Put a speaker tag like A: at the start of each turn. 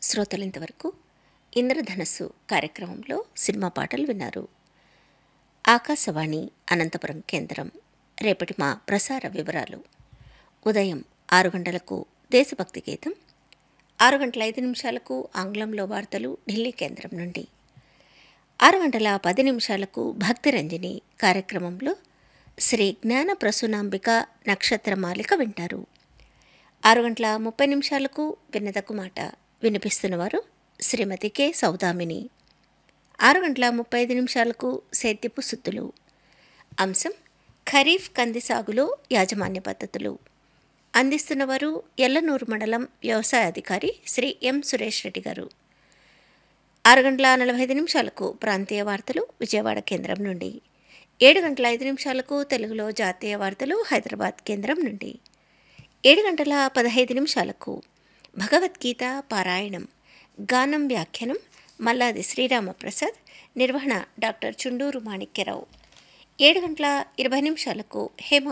A: శ్రోతలు ఇంతవరకు ఇంద్రధనస్సు కార్యక్రమంలో సినిమా పాటలు విన్నారు ఆకాశవాణి అనంతపురం కేంద్రం రేపటి మా ప్రసార వివరాలు ఉదయం ఆరు గంటలకు దేశభక్తి గీతం ఆరు గంటల ఐదు నిమిషాలకు ఆంగ్లంలో వార్తలు ఢిల్లీ కేంద్రం నుండి ఆరు గంటల పది నిమిషాలకు భక్తిరంజని కార్యక్రమంలో శ్రీ జ్ఞాన ప్రసూనాంబిక నక్షత్రమాలిక వింటారు ఆరు గంటల ముప్పై నిమిషాలకు విన్నదకు మాట వినిపిస్తున్నవారు శ్రీమతి కె సౌదామిని ఆరు గంటల ముప్పై ఐదు నిమిషాలకు సేద్యపు సుత్తులు అంశం ఖరీఫ్ కంది సాగులో యాజమాన్య పద్ధతులు అందిస్తున్నవారు ఎల్లనూరు మండలం వ్యవసాయ అధికారి శ్రీ ఎం సురేష్ రెడ్డి గారు ఆరు గంటల నలభై ఐదు నిమిషాలకు ప్రాంతీయ వార్తలు విజయవాడ కేంద్రం నుండి ఏడు గంటల ఐదు నిమిషాలకు తెలుగులో జాతీయ వార్తలు హైదరాబాద్ కేంద్రం నుండి ఏడు గంటల పదహైదు నిమిషాలకు భగవద్గీత పారాయణం గానం వ్యాఖ్యానం మల్లాది శ్రీరామప్రసాద్ నిర్వహణ డాక్టర్ చుండూరు మాణిక్యరావు ఏడు గంటల ఇరవై నిమిషాలకు హేమ